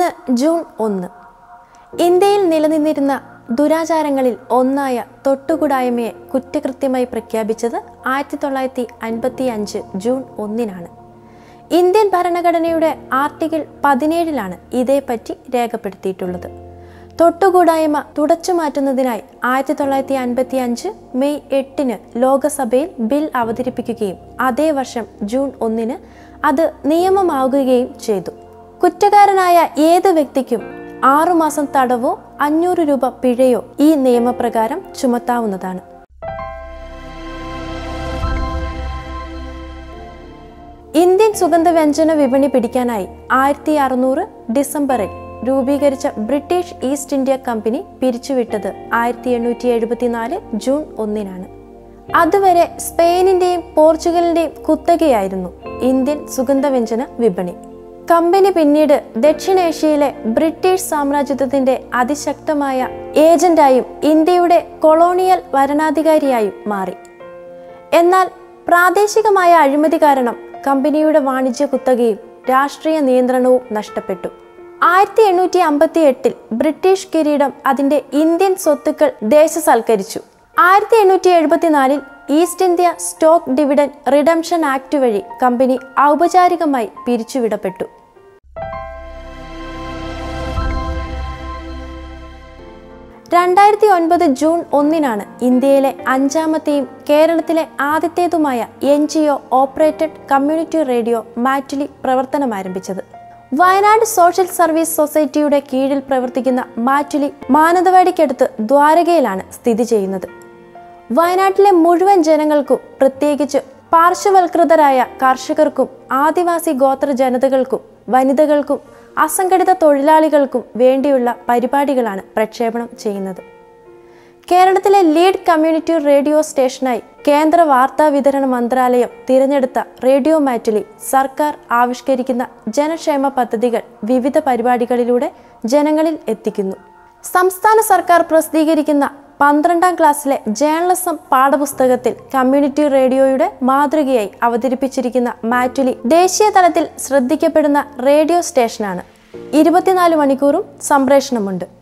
ഇന്ന് ജൂൺ ഒന്ന് ഇന്ത്യയിൽ നിലനിന്നിരുന്ന ദുരാചാരങ്ങളിൽ ഒന്നായ തൊട്ടുകൂടായ്മയെ കുറ്റകൃത്യമായി പ്രഖ്യാപിച്ചത് ആയിരത്തി തൊള്ളായിരത്തി അൻപത്തി അഞ്ച് ജൂൺ ഒന്നിനാണ് ഇന്ത്യൻ ഭരണഘടനയുടെ ആർട്ടിക്കിൾ പതിനേഴിലാണ് ഇതേപ്പറ്റി രേഖപ്പെടുത്തിയിട്ടുള്ളത് തൊട്ടുകൂടായ്മ തുടച്ചു മാറ്റുന്നതിനായി ആയിരത്തി തൊള്ളായിരത്തി അൻപത്തി അഞ്ച് മെയ് എട്ടിന് ലോകസഭയിൽ ബിൽ അവതരിപ്പിക്കുകയും അതേ വർഷം ജൂൺ ഒന്നിന് അത് നിയമമാവുകയും ചെയ്തു കുറ്റക്കാരനായ ഏത് വ്യക്തിക്കും ആറുമാസം തടവോ അഞ്ഞൂറ് രൂപ പിഴയോ ഈ നിയമപ്രകാരം ചുമത്താവുന്നതാണ് ഇന്ത്യൻ സുഗന്ധവ്യഞ്ജന വിപണി പിടിക്കാനായി ആയിരത്തി അറുന്നൂറ് ഡിസംബറിൽ രൂപീകരിച്ച ബ്രിട്ടീഷ് ഈസ്റ്റ് ഇന്ത്യ കമ്പനി പിരിച്ചുവിട്ടത് ആയിരത്തി എണ്ണൂറ്റി എഴുപത്തിനാല് ജൂൺ ഒന്നിനാണ് അതുവരെ സ്പെയിനിന്റെയും പോർച്ചുഗലിന്റെയും കുത്തകയായിരുന്നു ഇന്ത്യൻ സുഗന്ധവ്യഞ്ജന വിപണി കമ്പനി പിന്നീട് ദക്ഷിണേഷ്യയിലെ ബ്രിട്ടീഷ് സാമ്രാജ്യത്വത്തിന്റെ അതിശക്തമായ ഏജന്റായും ഇന്ത്യയുടെ കൊളോണിയൽ ഭരണാധികാരിയായും മാറി എന്നാൽ പ്രാദേശികമായ അഴിമതി കാരണം കമ്പനിയുടെ വാണിജ്യ കുത്തകയും രാഷ്ട്രീയ നിയന്ത്രണവും നഷ്ടപ്പെട്ടു ആയിരത്തി എണ്ണൂറ്റി അമ്പത്തി എട്ടിൽ ബ്രിട്ടീഷ് കിരീടം അതിന്റെ ഇന്ത്യൻ സ്വത്തുക്കൾ ദേശസൽക്കരിച്ചു ആയിരത്തി എണ്ണൂറ്റി എഴുപത്തിനാലിൽ East India stock dividend redemption act വഴി കമ്പനി ഔപചാരികമായി പിരിച്ചുവിടപ്പെട്ടു രണ്ടായിരത്തി ഒൻപത് ജൂൺ ഒന്നിനാണ് ഇന്ത്യയിലെ അഞ്ചാമത്തെയും കേരളത്തിലെ ആദ്യത്തേതുമായ N G O operated community radio Mattoli പ്രവർത്തനം ആരംഭിച്ചത് വയനാട് സോഷ്യൽ സർവീസ് സൊസൈറ്റിയുടെ കീഴിൽ പ്രവർത്തിക്കുന്ന മാറ്റുലി മാനന്തവാടിക്കടുത്ത് ദ്വാരകയിലാണ് സ്ഥിതി ചെയ്യുന്നത് വയനാട്ടിലെ മുഴുവൻ ജനങ്ങൾക്കും പ്രത്യേകിച്ച് പാർശ്വവൽകൃതരായ കർഷകർക്കും ആദിവാസി ഗോത്ര ജനതകൾക്കും വനിതകൾക്കും അസംഘടിത തൊഴിലാളികൾക്കും വേണ്ടിയുള്ള പരിപാടികളാണ് പ്രക്ഷേപണം ചെയ്യുന്നത് കേരളത്തിലെ ലീഡ് കമ്മ്യൂണിറ്റി റേഡിയോ സ്റ്റേഷനായി കേന്ദ്ര വാർത്താ വിതരണ മന്ത്രാലയം തിരഞ്ഞെടുത്ത റേഡിയോ മാറ്റുലി സർക്കാർ ആവിഷ്കരിക്കുന്ന ജനക്ഷേമ പദ്ധതികൾ വിവിധ പരിപാടികളിലൂടെ ജനങ്ങളിൽ എത്തിക്കുന്നു സംസ്ഥാന സർക്കാർ പ്രസിദ്ധീകരിക്കുന്ന പന്ത്രണ്ടാം ക്ലാസ്സിലെ ജേർണലിസം പാഠപുസ്തകത്തിൽ കമ്മ്യൂണിറ്റി റേഡിയോയുടെ മാതൃകയായി അവതരിപ്പിച്ചിരിക്കുന്ന മാറ്റുലി ദേശീയ തലത്തിൽ ശ്രദ്ധിക്കപ്പെടുന്ന റേഡിയോ സ്റ്റേഷനാണ് ഇരുപത്തിനാല് മണിക്കൂറും സംപ്രേഷണമുണ്ട്